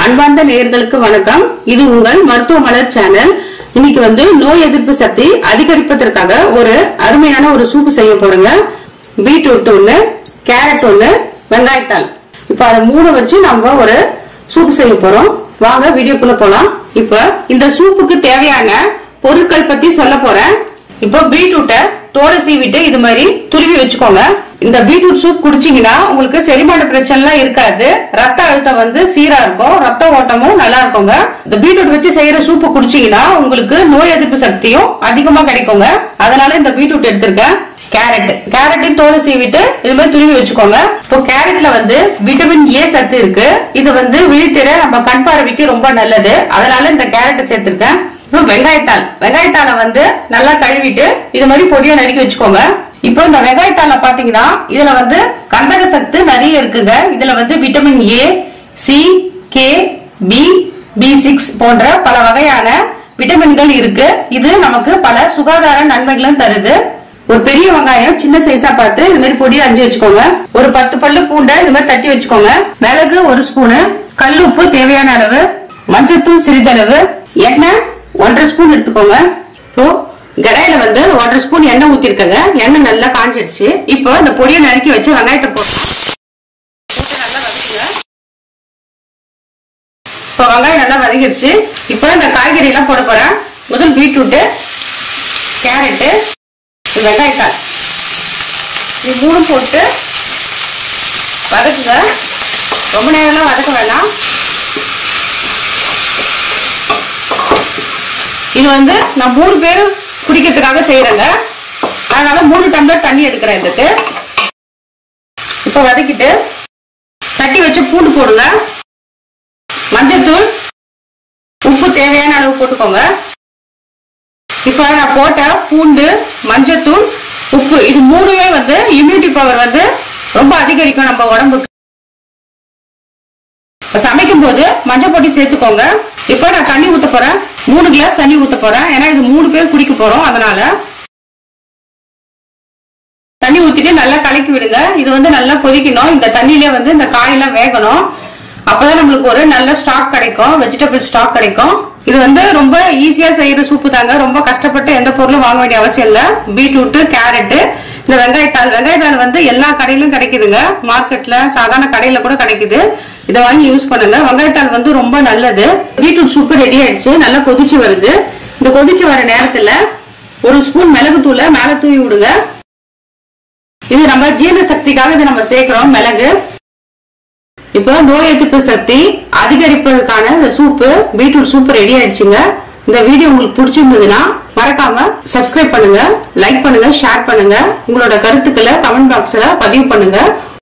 அன்பார்ந்த நேயர்களுக்கு வணக்கம் இது உங்கள் மருத்துவ மலர் சேனல் இன்னைக்கு வந்து நோய் எதிர்ப்பு சக்தி அதிகரிப்பதற்காக ஒரு அருமையான ஒரு சூப்பு செய்ய போறேங்க பீட்ரூட் ஒண்ணு கேரட் ஒண்ணு வெங்காயத்தாள் இப்ப அதை மூணு வச்சு நம்ம ஒரு சூப்பு செய்ய போறோம் வாங்க வீடியோக்குள்ள போலாம் இப்ப இந்த சூப்புக்கு தேவையான பொருட்கள் பத்தி சொல்ல போறேன் இப்போ பீட்ரூட்டை தோலை சீவிட்டு இது மாதிரி துருவி வச்சுக்கோங்க இந்த பீட்ரூட் சூப் குடிச்சீங்கன்னா உங்களுக்கு செரிமான பிரச்சனை எல்லாம் இருக்காது ரத்த அழுத்தம் வந்து சீரா இருக்கும் ரத்த ஓட்டமும் நல்லா இருக்குங்க இந்த பீட்ரூட் வச்சு செய்யற சூப்பு குடிச்சீங்கன்னா உங்களுக்கு நோய் எதிர்ப்பு சக்தியும் அதிகமா கிடைக்குங்க அதனால இந்த பீட்ரூட் எடுத்திருக்கேன் கேரட் கேரட்டையும் தோலை சீவிட்டு இது மாதிரி துருவி வச்சுக்கோங்க இப்போ கேரட்ல வந்து விட்டமின் ஏ சத்து இருக்கு இது வந்து விழித்திரை நம்ம கண் பார்வைக்கு ரொம்ப நல்லது அதனால இந்த கேரட்டை சேர்த்திருக்கேன் அப்புறம் வெங்காயத்தாள் வெங்காயத்தாளை வந்து நல்லா கழுவிட்டு இது மாதிரி பொடியா நறுக்கி வச்சுக்கோங்க இப்போ இந்த வெங்காயத்தாளை பாத்தீங்கன்னா இதுல வந்து கந்தக சத்து நிறைய இருக்குங்க இதுல வந்து vitamin A C K B B six போன்ற பல வகையான விட்டமின்கள் இருக்கு இது நமக்கு பல சுகாதார நன்மைகளும் தருது ஒரு பெரிய வெங்காயம் சின்ன சைஸா பார்த்து இது மாதிரி பொடியா அஞ்சு வச்சுக்கோங்க ஒரு பத்து பல்லு பூண்டை இது மாதிரி தட்டி வச்சுக்கோங்க மிளகு ஒரு ஸ்பூனு கல் உப்பு தேவையான அளவு மஞ்சத்தூள் சிறிதளவு எண்ணெய் ஒன்றரை ஸ்பூன் எடுத்துக்கோங்க இப்போ கடாயில வந்து ஒன்றரை ஸ்பூன் எண்ணெய் ஊத்திருக்கங்க எண்ணெய் நல்லா காஞ்சிடுச்சு இப்போ இந்த பொடியை நறுக்கி வச்சு வெங்காயத்தை போட்டு போட்டு நல்லா வதக்குங்க இப்போ வெங்காயம் நல்லா வதங்கிடுச்சு இப்போ இந்த காய்கறி எல்லாம் போட போறேன் முதல் பீட்ரூட்டு கேரட்டு வெங்காயத்தாள் இது மூணு போட்டு வதக்குங்க ரொம்ப நேரம்லாம் வதக்க வேணாம் இது வந்து நான் மூணு பேர் குடிக்கிறதுக்காக செய்யறேங்க அதனால மூணு டம்ளர் தண்ணி எடுக்கிறேன் இதுக்கு இப்போ வதக்கிட்டு தட்டி வச்சு பூண்டு போடுங்க மஞ்சத்தூள் உப்பு தேவையான அளவு போட்டுக்கோங்க இப்போ நான் போட்ட பூண்டு மஞ்சத்தூள் உப்பு இது மூணுமே வந்து இம்யூனிட்டி பவர் வந்து ரொம்ப அதிகரிக்கும் நம்ம உடம்புக்கு இப்ப சமைக்கும் போது மஞ்சள் பொடி சேர்த்துக்கோங்க இப்போ நான் தண்ணி ஊத்த போறேன் மூணு கிளாஸ் தண்ணி ஊத்த போறேன் ஏன்னா இது மூணு பேர் குடிக்க போறோம் அதனால தண்ணி ஊத்திட்டு நல்லா கலக்கி விடுங்க இது வந்து நல்லா கொதிக்கணும் இந்த தண்ணியிலே வந்து இந்த காயெல்லாம் வேகணும் அப்பதான் நம்மளுக்கு ஒரு நல்ல ஸ்டாக் கிடைக்கும் வெஜிடபிள் ஸ்டாக் கிடைக்கும் இது வந்து ரொம்ப ஈஸியா செய்யற சூப்பு தாங்க ரொம்ப கஷ்டப்பட்டு எந்த பொருளும் வாங்க வேண்டிய அவசியம் இல்ல பீட்ரூட் கேரட் இந்த வெங்காயத்தாள் வெங்காயத்தாள் வந்து எல்லா கடையிலும் கிடைக்குதுங்க மார்க்கெட்ல சாதாரண கடையில கூட கிடைக்குது இதை வாங்கி யூஸ் பண்ணுங்க வெங்காயத்தாள் வந்து ரொம்ப நல்லது பீட்ரூட் சூப்பு ரெடி ஆயிடுச்சு நல்லா கொதிச்சு வருது இந்த கொதிச்சு வர நேரத்துல ஒரு ஸ்பூன் மிளகுத்தூளை மேல தூவி விடுங்க இது நம்ம ஜீரண சக்திக்காக இதை நம்ம சேர்க்கிறோம் மிளகு இப்போ நோய் எதிர்ப்பு சக்தி அதிகரிப்பதற்கான இந்த சூப்பு பீட்ரூட் சூப் ரெடி ஆயிடுச்சுங்க இந்த வீடியோ உங்களுக்கு பிடிச்சிருந்ததுன்னா மறக்காம சப்ஸ்கிரைப் பண்ணுங்க லைக் பண்ணுங்க ஷேர் பண்ணுங்க உங்களோட கருத்துக்களை கமெண்ட் பாக்ஸ்ல பதிவு பண்ணுங்க